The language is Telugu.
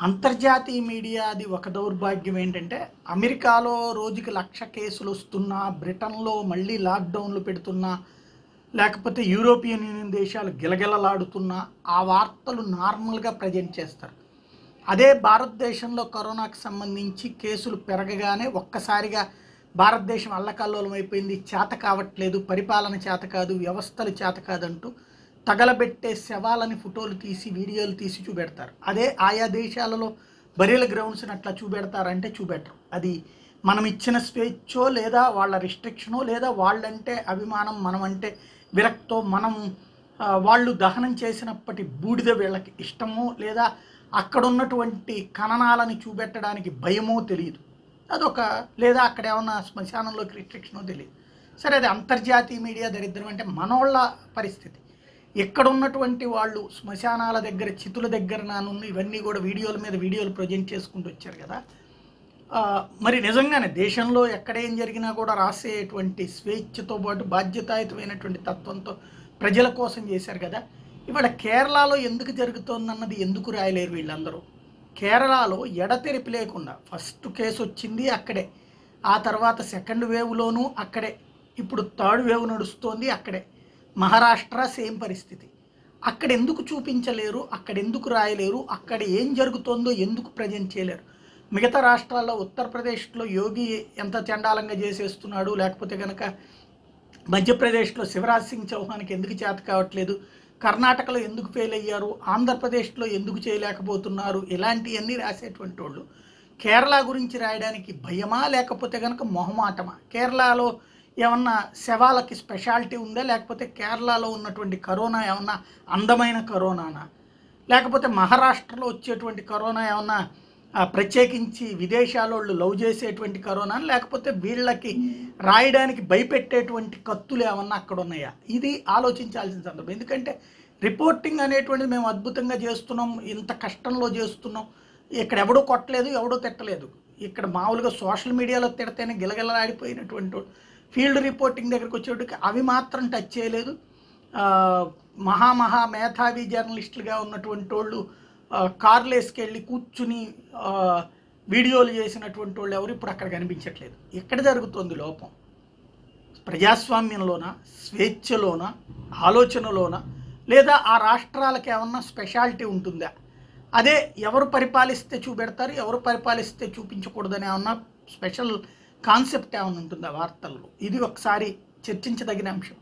అంతర్జాతీయ మీడియాది ఒక దౌర్భాగ్యం ఏంటంటే అమెరికాలో రోజుకి లక్ష కేసులు వస్తున్నా బ్రిటన్లో మళ్ళీ లాక్డౌన్లు పెడుతున్నా లేకపోతే యూరోపియన్ యూనియన్ దేశాలు గిలగిలలాడుతున్నా ఆ వార్తలు నార్మల్గా ప్రజెంట్ చేస్తారు అదే భారతదేశంలో కరోనాకు సంబంధించి కేసులు పెరగగానే ఒక్కసారిగా భారతదేశం అల్లకల్లోలం అయిపోయింది చేత కావట్లేదు పరిపాలన చేత కాదు వ్యవస్థలు చేత కాదంటూ తగలబెట్టే శవాలని ఫోటోలు తీసి వీడియోలు తీసి చూపెడతారు అదే ఆయా దేశాలలో బరీల గ్రౌండ్స్ని అట్లా చూపెడతారంటే చూపెట్టరు అది మనం ఇచ్చిన స్వేచ్ఛో లేదా వాళ్ళ రిస్ట్రిక్షనో లేదా వాళ్ళంటే అభిమానం మనం అంటే విరక్తో మనం ఆ, వాళ్ళు దహనం చేసినప్పటి బూడిద వీళ్ళకి ఇష్టమో లేదా అక్కడ ఉన్నటువంటి ఖననాలని చూపెట్టడానికి భయమో తెలియదు అదొక లేదా అక్కడ ఏమన్నా శ్మశానంలోకి రిస్ట్రిక్షనో తెలియదు సరే అది అంతర్జాతీయ మీడియా దరిద్రం అంటే మనోళ్ళ పరిస్థితి ఎక్కడ ఉన్నటువంటి వాళ్ళు శ్మశానాల దగ్గర చితుల దగ్గర నానున్న ఇవన్నీ కూడా వీడియోల మీద వీడియోలు ప్రజెంట్ చేసుకుంటూ వచ్చారు కదా ఆ, మరి నిజంగానే దేశంలో ఎక్కడ ఏం జరిగినా కూడా రాసేటువంటి స్వేచ్ఛతో పాటు బాధ్యతాయుతమైనటువంటి తత్వంతో ప్రజల కోసం చేశారు కదా ఇవాళ కేరళలో ఎందుకు జరుగుతోందన్నది ఎందుకు రాయలేరు వీళ్ళందరూ కేరళలో ఎడతెరిపి లేకుండా ఫస్ట్ కేసు వచ్చింది అక్కడే ఆ తర్వాత సెకండ్ వేవ్లోనూ అక్కడే ఇప్పుడు థర్డ్ వేవ్ నడుస్తోంది అక్కడే మహారాష్ట్ర సేమ్ పరిస్థితి అక్కడ ఎందుకు చూపించలేరు అక్కడ ఎందుకు రాయలేరు అక్కడ ఏం జరుగుతోందో ఎందుకు ప్రజెంట్ చేయలేరు మిగతా రాష్ట్రాల్లో ఉత్తరప్రదేశ్లో యోగి ఎంత చండాలంగా చేసేస్తున్నాడు లేకపోతే కనుక మధ్యప్రదేశ్లో శివరాజ్ సింగ్ చౌహాన్కి ఎందుకు చేత కావట్లేదు కర్ణాటకలో ఎందుకు ఫెయిల్ అయ్యారు ఆంధ్రప్రదేశ్లో ఎందుకు చేయలేకపోతున్నారు ఇలాంటివన్నీ రాసేటువంటి వాళ్ళు కేరళ గురించి రాయడానికి భయమా లేకపోతే కనుక మొహమాటమా కేరళలో ఏమన్నా శవాలకి స్పెషాలిటీ ఉందా లేకపోతే కేరళలో ఉన్నటువంటి కరోనా ఏమన్నా అందమైన కరోనానా లేకపోతే మహారాష్ట్రలో వచ్చేటువంటి కరోనా ఏమన్నా ఆ, ప్రత్యేకించి విదేశాలోళ్ళు లవ్ చేసేటువంటి కరోనా లేకపోతే వీళ్ళకి రాయడానికి భయపెట్టేటువంటి కత్తులు ఏమన్నా అక్కడ ఉన్నాయా ఇది ఆలోచించాల్సిన సందర్భం ఎందుకంటే రిపోర్టింగ్ అనేటువంటిది మేము అద్భుతంగా చేస్తున్నాం ఇంత కష్టంలో చేస్తున్నాం ఇక్కడ ఎవడో కొట్టలేదు ఎవడో తిట్టలేదు ఇక్కడ మామూలుగా సోషల్ మీడియాలో తిడితేనే గిలగిలలాడిపోయినటువంటి వాడు. ఫీల్డ్ రిపోర్టింగ్ దగ్గరికి వచ్చేటికి అవి మాత్రం టచ్ చేయలేదు ఆ, మహా మహా మేధావి జర్నలిస్టులుగా ఉన్నటువంటి వాళ్ళు ఆ, కార్లు వేసుకెళ్ళి కూర్చుని ఆ, వీడియోలు చేసినటువంటి వాళ్ళు ఎవరు ఇప్పుడు అక్కడ కనిపించట్లేదు ఎక్కడ జరుగుతుంది లోపం ప్రజాస్వామ్యంలోన స్వేచ్ఛలోన ఆలోచనలోన లేదా ఆ రాష్ట్రాలకు ఏమన్నా స్పెషాలిటీ ఉంటుందా అదే ఎవరు పరిపాలిస్తే చూపెడతారు ఎవరు పరిపాలిస్తే చూపించకూడదని ఏమన్నా స్పెషల్ కాన్సెప్ట్ ఏమైనా ఉంటుందా వార్తల్లో ఇది ఒకసారి చర్చించదగిన అంశం